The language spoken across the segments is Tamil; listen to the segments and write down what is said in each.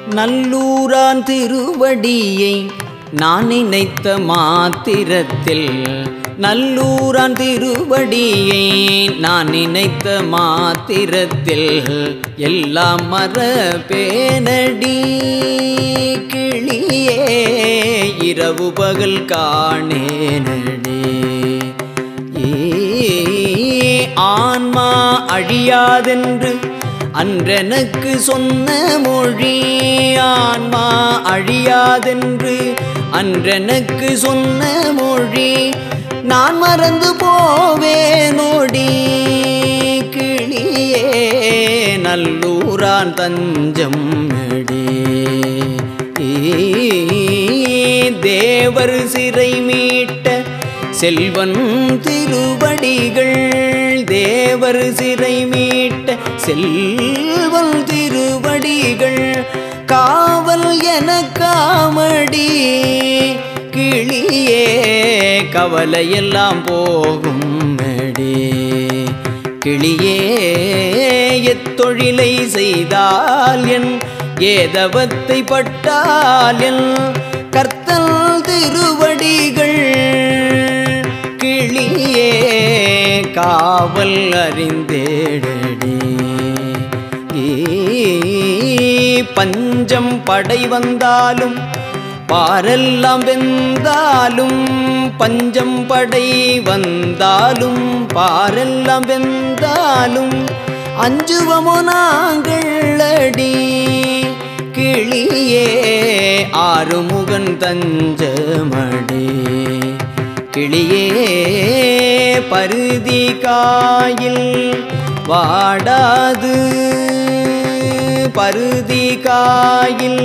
நல்லூரான் திருவடியை நான் நினைத்த மாத்திரத்தில் நல்லூரான் திருவடியை நான் நினைத்த மாத்திரத்தில் எல்லாம் மரபேனடி கிளியே இரவு பகல் காணேனடி ஏ ஆன்மா அழியாதென்று அன்றெனக்கு சொன்ன மொழி ஆன்மா அழியாதென்று அன்றெனக்கு சொன்ன மொழி நான் மறந்து போவேனோடி கிளியே நல்லூரான் தஞ்சம் அடி தேவர் சிறை மீட்ட செல்வன் திருவடிகள் தேவர் சிறை மீட்ட செல்வன் திருவடிகள் காவல் என காமடி கிளியே கவலையெல்லாம் போகும் அடி கிளியே எத்தொழிலை செய்தால் என் ஏதவத்தை பட்டால் என் கர்த்தல் திருவடிகள் கிளியே காவல் அறிந்தேடடி ஈ, பஞ்சம் படை வந்தாலும் பாரெல்லாம் வெந்தாலும் பஞ்சம் படை வந்தாலும் பாரெல்லாம் வெந்தாலும் அஞ்சுவமோ நாங்கள் அடி கிளியே ஆறுமுகன் தஞ்சமடி கிளியே பருதி காயில் வாடாது பருதி காயில்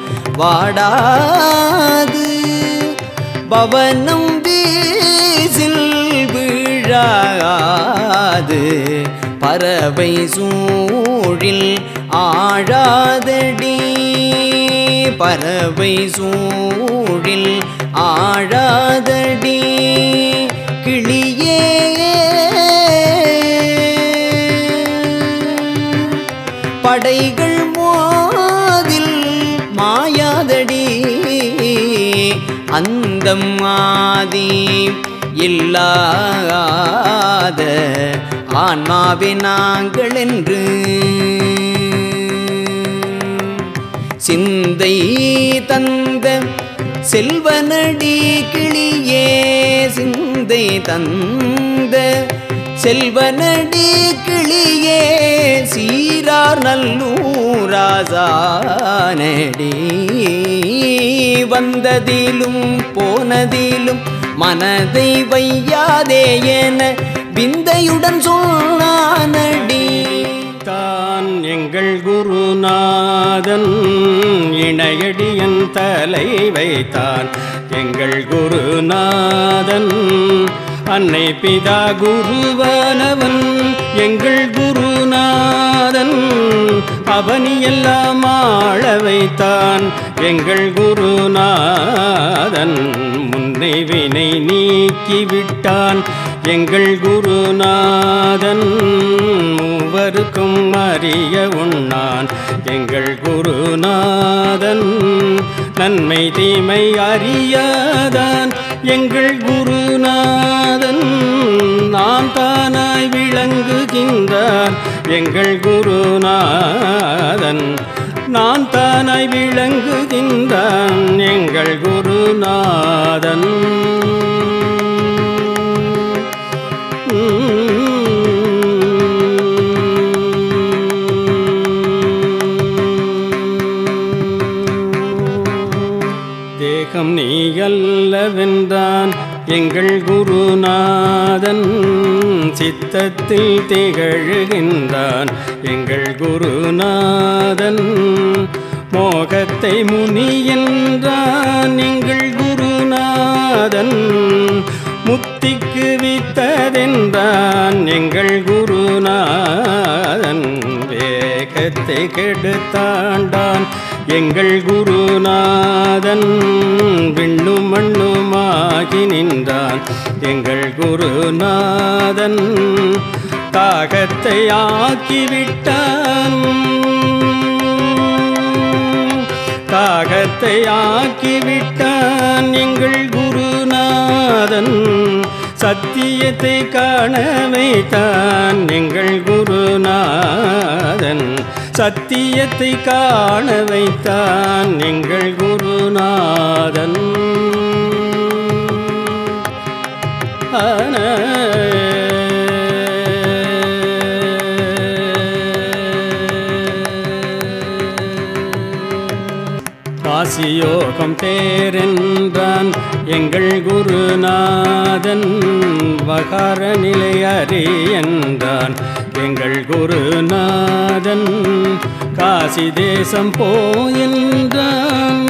வாடாது பவனம் வீசில் வீழாது பறவை சூழில் ஆழாதடி பறவை சூழில் ஆழாதடி கிளியே படைகள் மோதில் மாயாதடி அந்தம் ஆதி இல்லாத ஆன்மாவே நாங்கள் என்று சிந்தை தந்த செல்வனடி கிளியே சிந்தை தந்த செல்வனடி கிளியே சீரார் நல்லூராசானடி வந்ததிலும் போனதிலும் மனதை வையாதே என விந்தையுடன் சொன்னானடி தான் எங்கள் குருநாதன் இணையடியன் தலை வைத்தான் எங்கள் குருநாதன் அன்னை பிதா குருவானவன் எங்கள் குருநாதன் அவனியெல்லாம் ஆள வைத்தான் எங்கள் குருநாதன் முன்னை வினை நீக்கிவிட்டான் எங்கள் குருநாதன் மூவருக்கும் அறிய உண்ணான் எங்கள் குருநாதன் நன்மை தீமை அறியாதான் எங்கள் குருநாதன் நான் தானாய் விளங்குகின்றான் எங்கள் குருநாதன் நான் தானாய் விளங்குகின்றான் எங்கள் குருநாதன் தேகம் நீ அல்லவென்றான் எங்கள் குருநாதன் சித்தத்தில் திகழ்கின்றான் எங்கள் குருநாதன் மோகத்தை முனி என்றான் எங்கள் குருநாதன் முத்திக்கு வித்ததென்றான் எங்கள் குருநாதன் வேகத்தை கெடுத்தாண்டான் எங்கள் குருநாதன் விண்ணும் மண்ணுமாகி நின்றான் எங்கள் குருநாதன் தாகத்தை ஆக்கிவிட்டான் காகத்தை ஆக்கிவிட்டான் எங்கள் குருநாதன் சத்தியத்தை காண வைத்தான் எங்கள் குருநாதன் சத்தியத்தை காண வைத்தான் எங்கள் குருநாதன் காசியோகம் தேரென்றான் எங்கள் குருநாதன் வகார நிலை அறி என்றான் எங்கள் குருநாதன் காசி தேசம் போயென்றான்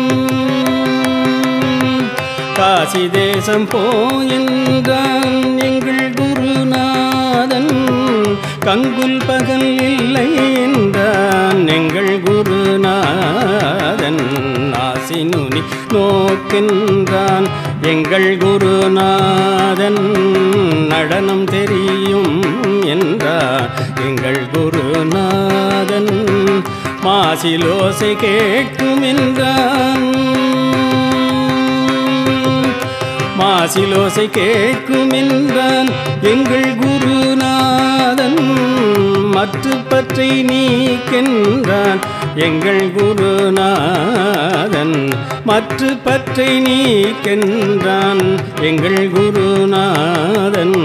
காசி தேசம் போயென்றான் எங்கள் குருநாதன் கங்குல் பகல் இல்லை என்றான் எங்கள் குருநாதன் ஆசி நுனி நோக்கின்றான் எங்கள் குருநாதன் நடனம் தெரியும் என்றார் எங்கள் குருநாதன் மாசிலோசை கேட்கும் என்றான் மாசிலோசை கேட்கும் என்றான் எங்கள் குருநாதன் மற்ற பற்றை நீக்கின்றான் எங்கள் குருநாதன் மற்ற பற்றை நீக்கின்றான் எங்கள் குருநாதன்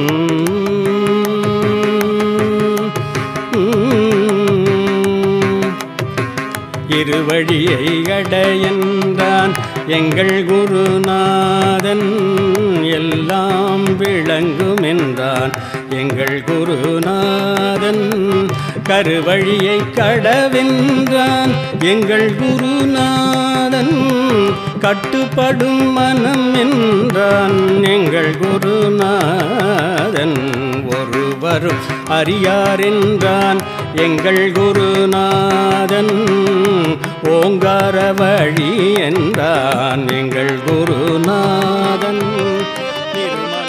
இருவழியை அடையன்றான் எங்கள் குருநாதன் எல்லாம் விளங்கும் என்றான் எங்கள் குருநாதன் கருவழியை கடவென்றான் எங்கள் குருநாதன் கட்டுப்படும் மனம் என்றான் எங்கள் குருநாதன் ஒருவரும் அறியார் என்றான் எங்கள் குருநாதன் ஓங்கார வழி என்றான் எங்கள் குருநாதன் நிர்மல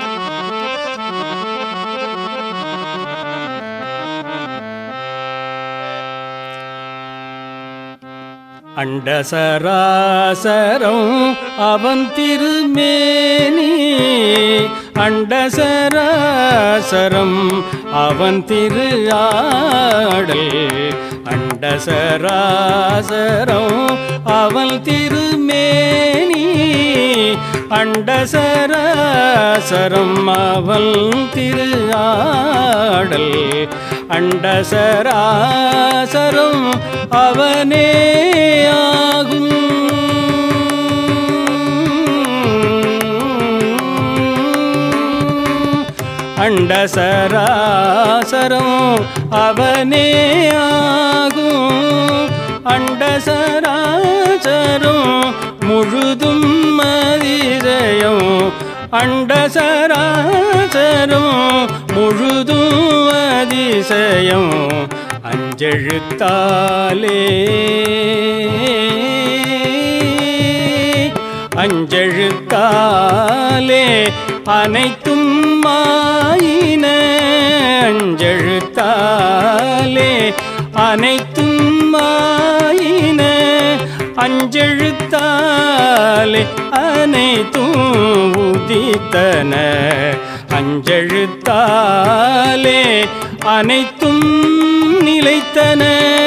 அண்டசராசரம் அவன் திருமேனி அண்டசராசரம் அவன் திரு ஆடல் அண்டசராசரம் அவன் திருமேனி அண்டசராசரம் அவள் திரு ஆடல் அண்டசராசரம் அவனே ஆகும் அண்டசராசரம் அவனே ஆகும் அண்டசராசரம் முழுதும் மதிரயம் அண்டசராசரம் முழுதும் அதிசயம் அஞ்செழுத்தாலே அஞ்செழுத்தாலே அனைத்தும் மாயின அஞ்செழுத்தாலே அனைத்தும் மாயின அஞ்செழுத்தாலே அனைத்தும் உதித்தன அஞ்செழுத்தாலே அனைத்தும் நிலைத்தன